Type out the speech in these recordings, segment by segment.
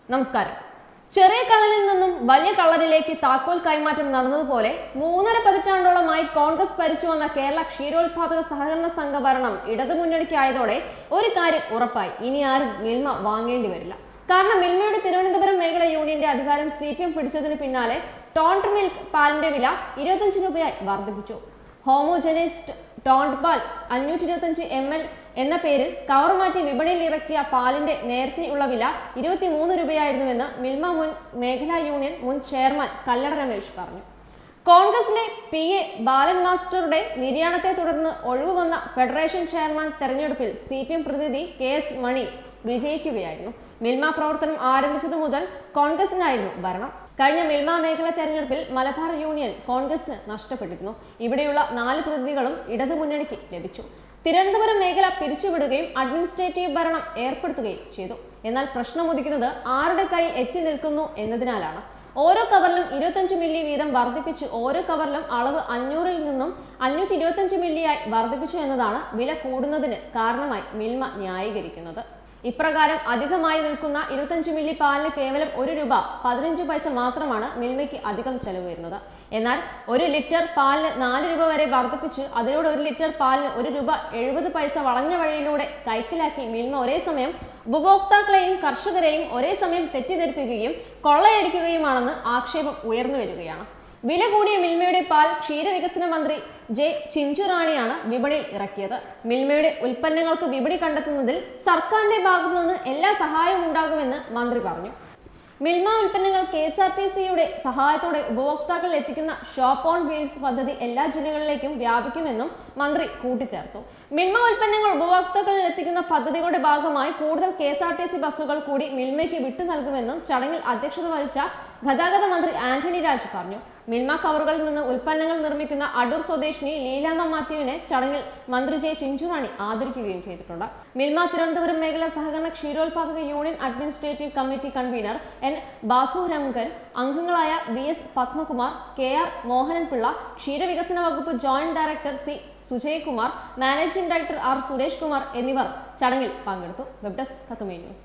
നമസ്കാരം ചെറിയ കള്ളനിൽ നിന്നും വലിയ കള്ളനിലേക്ക് താക്കോൽ കൈമാറ്റം നടന്നതുപോലെ മൂന്നര പതിറ്റാണ്ടോളമായി കോൺഗ്രസ് ഭരിച്ചു വന്ന കേരള ക്ഷീരോത്പാദക സഹകരണ സംഘ ഭരണം ഇടതുമുന്നണിക്കായതോടെ ഒരു കാര്യം ഉറപ്പായി ഇനി ആരും മിൽമ വാങ്ങേണ്ടി വരില്ല കാരണം മിൽമയുടെ തിരുവനന്തപുരം മേഖല യൂണിയന്റെ അധികാരം സി പി എം പിടിച്ചതിന് പിന്നാലെ ടോണ്ട് മിൽക്ക് പാലിന്റെ വില ഇരുപത്തഞ്ച് രൂപയായി വർദ്ധിപ്പിച്ചു ഹോമോജനൈസ്ഡ് ടോണ്ട് പാൽ അഞ്ഞൂറ്റി ഇരുപത്തഞ്ച് എം എൽ എന്ന പേരിൽ കവർ മാറ്റി വിപണിയിൽ ഇറക്കിയ പാലിന്റെ നേരത്തെയുള്ള വില ഇരുപത്തിമൂന്ന് രൂപയായിരുന്നുവെന്ന് മിൽമ മുൻ മേഖലാ യൂണിയൻ മുൻ ചെയർമാൻ കല്ലട രമേശ് പറഞ്ഞു കോൺഗ്രസിലെ പി എ ബാലൻ മാസ്റ്ററുടെ നിര്യാണത്തെ തുടർന്ന് ഒഴിവ് വന്ന ഫെഡറേഷൻ ചെയർമാൻ തെരഞ്ഞെടുപ്പിൽ സി പി എം പ്രതിനിധി കെ എസ് മണി വിജയിക്കുകയായിരുന്നു മിൽമ പ്രവർത്തനം ആരംഭിച്ചതു മുതൽ കോൺഗ്രസിനായിരുന്നു ഭരണം കഴിഞ്ഞ മിൽമ മേഖല തെരഞ്ഞെടുപ്പിൽ മലബാർ യൂണിയൻ കോൺഗ്രസിന് നഷ്ടപ്പെട്ടിരുന്നു ഇവിടെയുള്ള നാല് പ്രതിനിധികളും ഇടതുമുന്നണിക്ക് ലഭിച്ചു തിരുവനന്തപുരം മേഖല പിരിച്ചുവിടുകയും അഡ്മിനിസ്ട്രേറ്റീവ് ഭരണം ഏർപ്പെടുത്തുകയും ചെയ്തു എന്നാൽ പ്രശ്നമുദിക്കുന്നത് ആരുടെ കയ്യിൽ എത്തി നിൽക്കുന്നു എന്നതിനാലാണ് ഓരോ കവറിലും ഇരുപത്തഞ്ച് മില്ലി വീതം വർദ്ധിപ്പിച്ച് ഓരോ കവറിലും അളവ് അഞ്ഞൂറിൽ നിന്നും അഞ്ഞൂറ്റി ഇരുപത്തഞ്ച് മില്ലിയായി വർദ്ധിപ്പിച്ചു എന്നതാണ് വില കൂടുന്നതിന് കാരണമായി മിൽമ ന്യായീകരിക്കുന്നത് ഇപ്രകാരം അധികമായി നിൽക്കുന്ന ഇരുപത്തഞ്ച് മില്ലി പാലിന് കേവലം ഒരു രൂപ പതിനഞ്ച് പൈസ മാത്രമാണ് മിൽമയ്ക്ക് അധികം ചെലവ് വരുന്നത് എന്നാൽ ഒരു ലിറ്റർ പാലിന് നാല് രൂപ വരെ വർദ്ധിപ്പിച്ച് അതിലൂടെ ഒരു ലിറ്റർ പാലിന് ഒരു രൂപ എഴുപത് പൈസ വളഞ്ഞ വഴിയിലൂടെ കൈക്കലാക്കി മിൽമ ഒരേ സമയം ഉപഭോക്താക്കളെയും കർഷകരെയും ഒരേ സമയം തെറ്റിദ്ധരിപ്പിക്കുകയും കൊള്ളയടിക്കുകയുമാണെന്ന് ആക്ഷേപം ഉയർന്നു വരികയാണ് വില കൂടിയ മിൽമയുടെ പാൽ ക്ഷീരവികസന മന്ത്രി ജെ ചിഞ്ചുറാണിയാണ് വിപണിയിൽ ഇറക്കിയത് മിൽമയുടെ ഉൽപ്പന്നങ്ങൾക്ക് വിപണി കണ്ടെത്തുന്നതിൽ സർക്കാരിന്റെ ഭാഗത്തു നിന്ന് എല്ലാ സഹായവും ഉണ്ടാകുമെന്ന് മന്ത്രി പറഞ്ഞു മിൽമ ഉൽപ്പന്നങ്ങൾ കെ എസ് ആർ ടി സിയുടെ സഹായത്തോടെ ഉപഭോക്താക്കളിൽ എത്തിക്കുന്ന ഷോപ്പ് ഓൺ വീൽസ് പദ്ധതി എല്ലാ ജില്ലകളിലേക്കും വ്യാപിക്കുമെന്നും മന്ത്രി കൂട്ടിച്ചേർത്തു മിൽമ ഉൽപ്പന്നങ്ങൾ ഉപഭോക്താക്കളിൽ എത്തിക്കുന്ന പദ്ധതികളുടെ ഭാഗമായി കൂടുതൽ K S R T C ബസ്സുകൾ കൂടി മിൽമയ്ക്ക് വിട്ടു നൽകുമെന്നും ചടങ്ങിൽ അധ്യക്ഷത വഹിച്ച ഗതാഗത മന്ത്രി ആന്റണി രാജ് പറഞ്ഞു മിൽമ കവറുകളിൽ നിന്ന് ഉൽപ്പന്നങ്ങൾ നിർമ്മിക്കുന്ന അടൂർ സ്വദേശിനി ലീലാമ്മ മാത്യുവിനെ ചടങ്ങിൽ മന്ത്രി ജെ ചിഞ്ചുറാണി ആദരിക്കുകയും ചെയ്തിട്ടുണ്ട് മിൽമ തിരുവനന്തപുരം മേഖല സഹകരണ ക്ഷീരോത്പാദക union administrative committee convener N Basu Rangan അംഗങ്ങളായ V S Padmakumar K R Mohanan Pillai ക്ഷീരവികസന വകുപ്പ് joint director C സുജയകുമാർ managing director R Suresh Kumar എന്നിവർ ചടങ്ങിൽ പങ്കെടുത്തു web desk കത്തുമേ news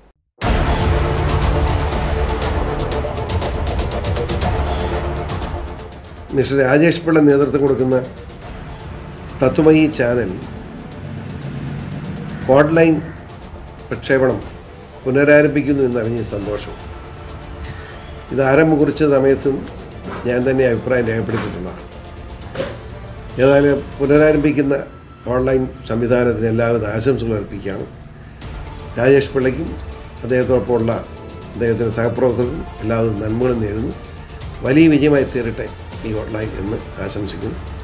mister Rajesh Pillai നേതൃത്വം കൊടുക്കുന്ന തത്വമയി ചാനൽ ഓൺലൈൻ പ്രക്ഷേപണം പുനരാരംഭിക്കുന്നു എന്നറിഞ്ഞ സന്തോഷം ഇത് ആരംഭം കുറിച്ച സമയത്തും ഞാൻ തന്നെ അഭിപ്രായം രേഖപ്പെടുത്തിയിട്ടുള്ളതാണ് ഏതായാലും പുനരാരംഭിക്കുന്ന ഓൺലൈൻ സംവിധാനത്തിന് എല്ലാവിധ ആശംസകൾ അർപ്പിക്കുകയാണ് രാജേഷ് പിള്ളയ്ക്കും അദ്ദേഹത്തോടൊപ്പമുള്ള അദ്ദേഹത്തിൻ്റെ സഹപ്രവർത്തകർക്കും എല്ലാവിധ നന്മകളും നേരുന്നു വലിയ വിജയമായി തീരട്ടെ ഈ ഓൺലൈൻ എന്ന് ആശംസിക്കുന്നു